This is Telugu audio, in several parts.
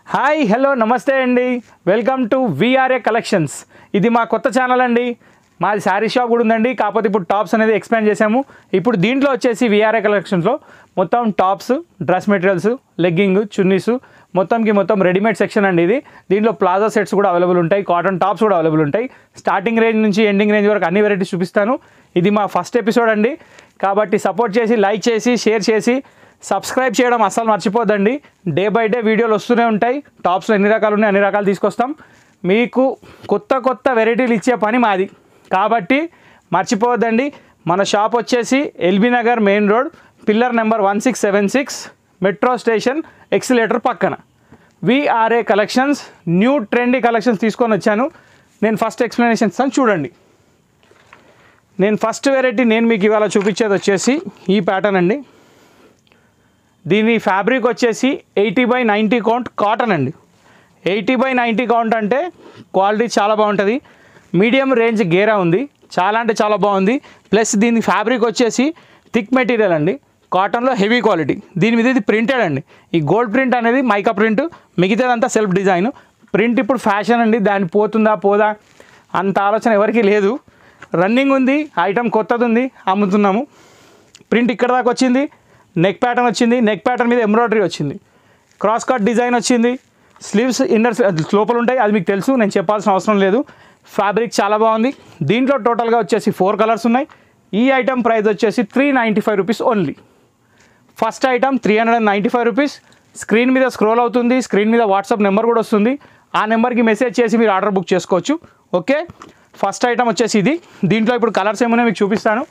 హాయ్ హలో నమస్తే అండి వెల్కమ్ టు విఆర్ఏ కలెక్షన్స్ ఇది మా కొత్త ఛానల్ అండి మాది శారీ షాప్ కూడా ఉందండి కాకపోతే ఇప్పుడు టాప్స్ అనేది ఎక్స్పాండ్ చేసాము ఇప్పుడు దీంట్లో వచ్చేసి విఆర్ఏ కలెక్షన్స్లో మొత్తం tops dress materials legging chunnis మొత్తంకి మొత్తం రెడీమేడ్ సెక్షన్ అండి ఇది దీంట్లో ప్లాజా సెట్స్ కూడా అవైలబుల్ ఉంటాయి కాటన్ టాప్స్ కూడా అవైలబుల్ ఉంటాయి స్టార్టింగ్ రేంజ్ నుంచి ఎండింగ్ రేంజ్ వరకు అన్ని వెరైటీస్ చూపిస్తాను ఇది మా ఫస్ట్ ఎపిసోడ్ అండి కాబట్టి సపోర్ట్ చేసి లైక్ చేసి షేర్ చేసి సబ్స్క్రైబ్ చేయడం అస్సలు మర్చిపోద్దండి డే బై డే వీడియోలు వస్తూనే ఉంటాయి టాప్స్లో ఎన్ని రకాలు ఉన్నాయి అన్ని రకాలు తీసుకొస్తాం మీకు కొత్త కొత్త వెరైటీలు ఇచ్చే పని మాది కాబట్టి మర్చిపోవద్దండి మన షాప్ వచ్చేసి LB Nagar main road pillar number one six seven six metro station escalator పక్కన V R A collections new trendy collections తీసుకొని వచ్చాను నేను ఫస్ట్ ఎక్స్ప్లెనేషన్ ఇస్తాను చూడండి నేను ఫస్ట్ వెరైటీ నేను మీకు ఇవాళ చూపించేది వచ్చేసి ఈ ప్యాటర్న్ అండి దీని ఫ్యాబ్రిక్ వచ్చేసి eighty by ninety count cotton అండి ఎయిటీ బై నైంటీ కౌంట్ అంటే క్వాలిటీ చాలా బాగుంటుంది మీడియం రేంజ్ గేరా ఉంది చాలా అంటే చాలా బాగుంది ప్లస్ దీని ఫ్యాబ్రిక్ వచ్చేసి థిక్ మెటీరియల్ అండి కాటన్లో హెవీ క్వాలిటీ దీని మీద ఇది ప్రింటెడ్ అండి ఈ గోల్డ్ ప్రింట్ అనేది మైకా ప్రింట్ మిగతాదంతా సెల్ఫ్ డిజైన్ ప్రింట్ ఇప్పుడు ఫ్యాషన్ అండి దాని పోతుందా పోదా అంత ఆలోచన ఎవరికీ లేదు రన్నింగ్ ఉంది ఐటమ్ కొత్తది ఉంది అమ్ముతున్నాము ప్రింట్ ఇక్కడ దాకా వచ్చింది నెక్ ప్యాటర్న్ వచ్చింది నెక్ ప్యాటర్న్ మీద ఎంబ్రాయిడరీ వచ్చింది క్రాస్ కట్ డిజైన్ వచ్చింది స్లీవ్స్ ఇన్నర్ లోపల ఉంటాయి అది మీకు తెలుసు నేను చెప్పాల్సిన అవసరం లేదు ఫ్యాబ్రిక్ చాలా బాగుంది దీంట్లో టోటల్గా వచ్చేసి ఫోర్ కలర్స్ ఉన్నాయి ఈ ఐటమ్ ప్రైస్ వచ్చేసి three ninety five rupees only first item three hundred and ninety five rupees screen మీద స్క్రోల్ అవుతుంది స్క్రీన్ మీద వాట్సాప్ నెంబర్ కూడా వస్తుంది ఆ నెంబర్కి మెసేజ్ చేసి మీరు ఆర్డర్ బుక్ చేసుకోవచ్చు ఓకే ఫస్ట్ ఐటమ్ వచ్చేసి ఇది దీంట్లో ఇప్పుడు కలర్స్ ఏమైనా మీకు చూపిస్తాను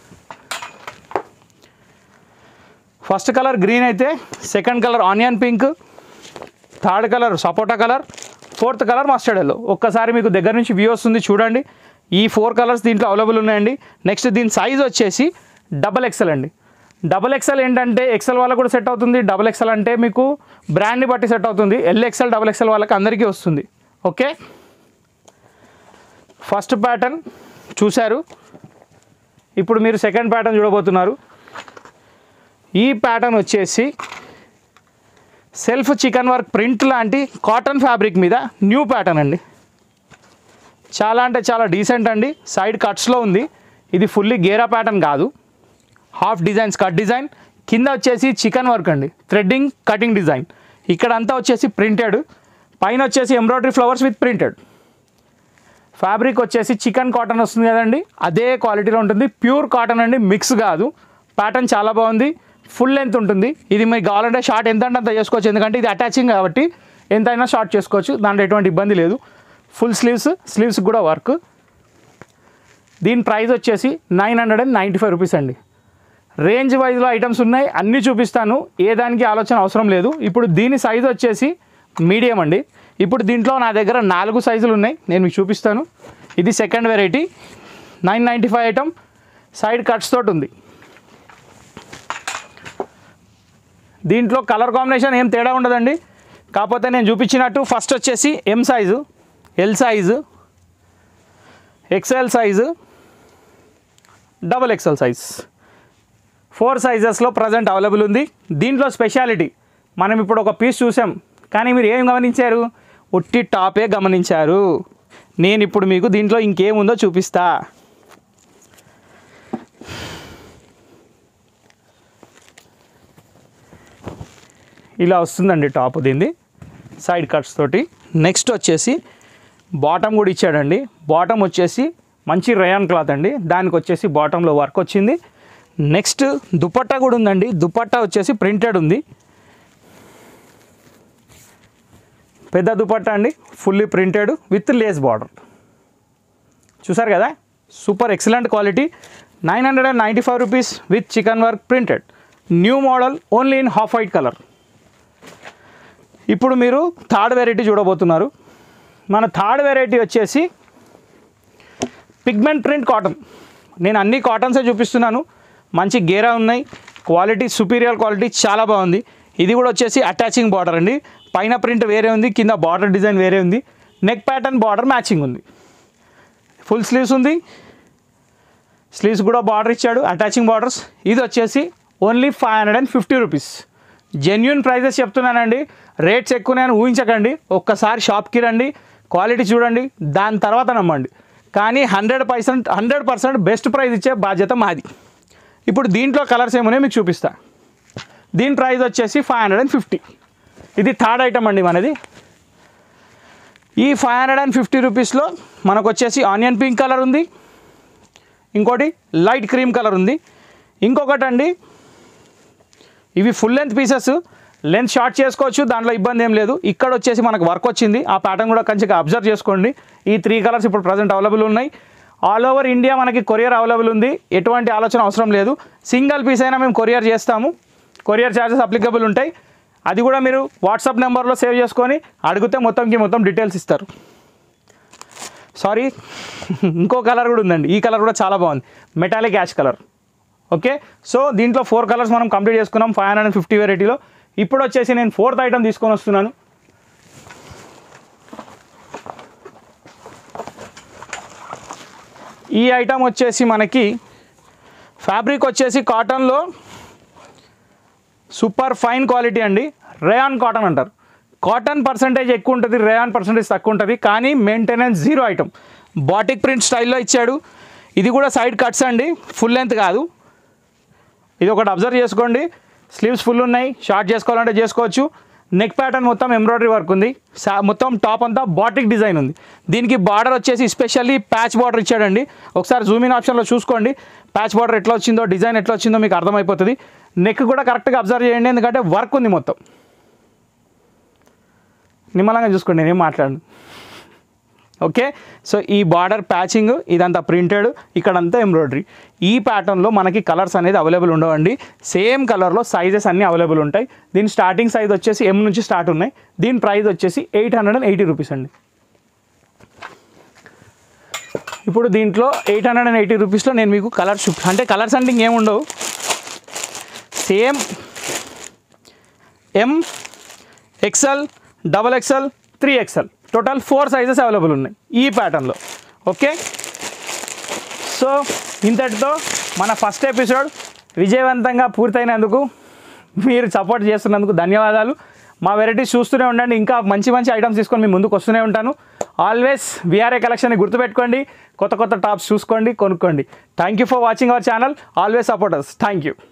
ఫస్ట్ కలర్ గ్రీన్ అయితే second colour onion pink third colour sapota colour fourth colour mustard yellow ఒక్కసారి మీకు దగ్గర నుంచి వ్యూ వస్తుంది చూడండి ఈ ఫోర్ కలర్స్ దీంట్లో అవైలబుల్ ఉన్నాయండి నెక్స్ట్ దీని సైజ్ వచ్చేసి డబల్ ఎక్సెల్ అండి డబల్ ఎక్సెల్ ఏంటంటే ఎక్సెల్ వాళ్ళకు కూడా సెట్ అవుతుంది డబల్ ఎక్సెల్ అంటే మీకు బ్రాండ్ని బట్టి సెట్ అవుతుంది ఎల్ ఎక్సెల్ డబల్ ఎక్సెల్ వాళ్ళకి అందరికీ వస్తుంది ఓకే ఫస్ట్ ప్యాటర్న్ చూశారు ఇప్పుడు మీరు సెకండ్ ప్యాటర్న్ చూడబోతున్నారు ఈ ప్యాటర్న్ వచ్చేసి సెల్ఫ్ చికెన్ వర్క్ ప్రింట్ లాంటి కాటన్ ఫ్యాబ్రిక్ మీద న్యూ ప్యాటర్న్ అండి చాలా అంటే చాలా డీసెంట్ అండి సైడ్ కట్స్లో ఉంది ఇది ఫుల్లీ గేరా ప్యాటర్న్ కాదు హాఫ్ డిజైన్స్ కట్ డిజైన్ కింద వచ్చేసి చికెన్ వర్క్ అండి థ్రెడ్డింగ్ కటింగ్ డిజైన్ ఇక్కడ అంతా వచ్చేసి ప్రింటెడ్ పైన వచ్చేసి embroidery flowers with printed fabric వచ్చేసి చికెన్ కాటన్ వస్తుంది కదండి అదే క్వాలిటీలో ఉంటుంది ప్యూర్ కాటన్ అండి మిక్స్ కాదు ప్యాటర్న్ చాలా బాగుంది ఫుల్ లెంత్ ఉంటుంది ఇది మీకు కావాలంటే షార్ట్ ఎంత అంటే అంత చేసుకోవచ్చు ఎందుకంటే ఇది అటాచింగ్ కాబట్టి ఎంతైనా షార్ట్ చేసుకోవచ్చు దాంట్లో ఎటువంటి ఇబ్బంది లేదు ఫుల్ స్లీవ్స్ స్లీవ్స్ కూడా వర్క్ దీని ప్రైస్ వచ్చేసి nine hundred and ninety five rupees అండి రేంజ్ వైజ్లో ఐటమ్స్ ఉన్నాయి అన్నీ చూపిస్తాను ఏ దానికి ఆలోచన అవసరం లేదు ఇప్పుడు దీని సైజ్ వచ్చేసి మీడియం అండి ఇప్పుడు దీంట్లో నా దగ్గర నాలుగు సైజులు ఉన్నాయి నేను మీకు చూపిస్తాను ఇది second variety nine ninety five item side cuts తోటి ఉంది దీంట్లో కలర్ కాంబినేషన్ ఏం తేడా ఉండదండి కాకపోతే నేను చూపించినట్టు ఫస్ట్ వచ్చేసి M size L size XL size double XL size four సైజెస్లో ప్రజెంట్ అవైలబుల్ ఉంది దీంట్లో స్పెషాలిటీ మనం ఇప్పుడు ఒక పీస్ చూసాం కానీ మీరు ఏం గమనించారు ఉట్టి టాపే గమనించారు నేను ఇప్పుడు మీకు దీంట్లో ఇంకేముందో చూపిస్తా ఇలా వస్తుందండి టాప్ దీన్ని సైడ్ కట్స్ తోటి నెక్స్ట్ వచ్చేసి బాటమ్ కూడా ఇచ్చాడండి బాటమ్ వచ్చేసి మంచి రయాన్ క్లాత్ అండి దానికి వచ్చేసి బాటంలో వర్క్ వచ్చింది నెక్స్ట్ దుపట్టా కూడా ఉందండి దుపట్టా వచ్చేసి ప్రింటెడ్ ఉంది పెద్ద దుపట్టా అండి fully printed with lace border చూసారు కదా super excellent quality nine hundred and ninety five rupees with chikan work printed new model only in half white colour ఇప్పుడు మీరు థర్డ్ వెరైటీ చూడబోతున్నారు మన థర్డ్ వెరైటీ వచ్చేసి పిగ్మెంట్ ప్రింట్ కాటన్ నేను అన్ని కాటన్సే చూపిస్తున్నాను మంచి గేరా ఉన్నాయి క్వాలిటీ సుపీరియర్ క్వాలిటీ చాలా బాగుంది ఇది కూడా వచ్చేసి అటాచింగ్ బార్డర్ అండి పైన ప్రింట్ వేరే ఉంది కింద బార్డర్ డిజైన్ వేరే ఉంది నెక్ ప్యాటర్న్ బార్డర్ మ్యాచింగ్ ఉంది ఫుల్ స్లీవ్స్ ఉంది స్లీవ్స్ కూడా బార్డర్ ఇచ్చాడు అటాచింగ్ బార్డర్స్ ఇది వచ్చేసి only five hundred and fifty rupees genuine prices చెప్తున్నానండి రేట్స్ ఎక్కువనే ఊహించకండి ఒక్కసారి షాప్కి రండి క్వాలిటీ చూడండి దాని తర్వాత నమ్మండి కానీ hundred percent hundred percent best price ఇచ్చే బాధ్యత మాది ఇప్పుడు దీంట్లో కలర్స్ ఏమున్నాయో మీకు చూపిస్తా దీని ప్రైస్ వచ్చేసి ఫైవ్ హండ్రెడ్ అండ్ ఫిఫ్టీ ఇది థర్డ్ ఐటమ్ అండి మనది ఈ ఫైవ్ హండ్రెడ్ అండ్ ఫిఫ్టీ రూపీస్లో మనకు వచ్చేసి ఆనియన్ పింక్ కలర్ ఉంది ఇంకోటి లైట్ క్రీమ్ కలర్ ఉంది ఇంకొకటి అండి ఇవి full length pieces length short చేసుకోవచ్చు దాంట్లో ఇబ్బంది ఏం లేదు ఇక్కడ వచ్చేసి మనకు వర్క్ వచ్చింది ఆ ప్యాటర్న్ కూడా కొంచెం అబ్జర్వ్ చేసుకోండి ఈ త్రీ కలర్స్ ఇప్పుడు ప్రజెంట్ అవైలబుల్ ఉన్నాయి ఆల్ ఓవర్ ఇండియా మనకి కొరియర్ అవైలబుల్ ఉంది ఎటువంటి ఆలోచన అవసరం లేదు సింగిల్ పీస్ అయినా మేము కొరియర్ చేస్తాము కొరియర్ ఛార్జెస్ అప్లికబుల్ ఉంటాయి అది కూడా మీరు వాట్సాప్ నెంబర్లో సేవ్ చేసుకొని అడిగితే మొత్తంకి మొత్తం డీటెయిల్స్ ఇస్తారు సారీ ఇంకో కలర్ కూడా ఉందండి ఈ కలర్ కూడా చాలా బాగుంది metallic ash colour okay so దీంట్లో ఫోర్ కలర్స్ మనం కంప్లీట్ చేసుకున్నాం ఫైవ్ హండ్రెడ్ అండ్ ఫిఫ్టీ వెరైటీలో ఇప్పుడు వచ్చేసి నేను ఫోర్త్ ఐటమ్ తీసుకొని వస్తున్నాను ఈ ఐటమ్ వచ్చేసి మనకి ఫ్యాబ్రిక్ వచ్చేసి కాటన్లో సూపర్ ఫైన్ క్వాలిటీ అండి రేయాన్ కాటన్ అంటారు కాటన్ పర్సంటేజ్ ఎక్కువ ఉంటుంది రేయాన్ పర్సంటేజ్ తక్కువ ఉంటుంది కానీ maintenance zero item batik print స్టైల్లో ఇచ్చాడు ఇది కూడా సైడ్ కట్స్ అండి ఫుల్ లెంత్ కాదు ఇది ఒకటి అబ్జర్వ్ చేసుకోండి స్లీవ్స్ ఫుల్ ఉన్నాయి షార్ట్ చేసుకోవాలంటే చేసుకోవచ్చు నెక్ ప్యాటర్న్ మొత్తం ఎంబ్రాయిడరీ వర్క్ ఉంది సా మొత్తం టాప్ అంతా బాటిక్ డిజైన్ ఉంది దీనికి బార్డర్ వచ్చేసి స్పెషల్లీ ప్యాచ్ బార్డర్ ఇచ్చాడండి ఒకసారి జూమ్ ఇన్ ఆప్షన్లో చూసుకోండి ప్యాచ్ బార్డర్ ఎట్లా వచ్చిందో డిజైన్ ఎట్లా వచ్చిందో మీకు అర్థమైపోతుంది నెక్ కూడా కరెక్ట్గా అబ్జర్వ్ చేయండి ఎందుకంటే వర్క్ ఉంది మొత్తం నిమ్మలంగా చూసుకోండి నేనేం మాట్లాడను ఓకే సో ఈ బార్డర్ ప్యాచింగ్ ఇదంతా ప్రింటెడ్ ఇక్కడంతా ఎంబ్రాయిడరీ ఈ ప్యాటర్న్లో మనకి కలర్స్ అనేది అవైలబుల్ ఉండవండి సేమ్ కలర్లో సైజెస్ అన్నీ అవైలబుల్ ఉంటాయి దీని స్టార్టింగ్ సైజ్ వచ్చేసి ఎం నుంచి స్టార్ట్ ఉన్నాయి దీని ప్రైస్ వచ్చేసి eight hundred and eighty rupees అండి ఇప్పుడు దీంట్లో ఎయిట్ హండ్రెడ్ అండ్ ఎయిటీ రూపీస్లో నేను మీకు కలర్స్ చూపి అంటే కలర్స్ అంటే ఇంకేముండవు same M XL double XL three XL total four sizes available ఉన్నాయి ఈ ప్యాటర్న్లో ఓకే సో ఇంతటితో మన ఫస్ట్ ఎపిసోడ్ విజయవంతంగా పూర్తయినందుకు మీరు సపోర్ట్ చేస్తున్నందుకు ధన్యవాదాలు మా వెరైటీస్ చూస్తూనే ఉండండి ఇంకా మంచి మంచి ఐటమ్స్ తీసుకొని మీ ముందుకు వస్తూనే ఉంటాను ఆల్వేస్ విఆర్ఏ కలెక్షన్ని గుర్తుపెట్టుకోండి కొత్త కొత్త టాప్స్ చూసుకోండి కొనుక్కోండి thank you for watching our channel always supporters thank you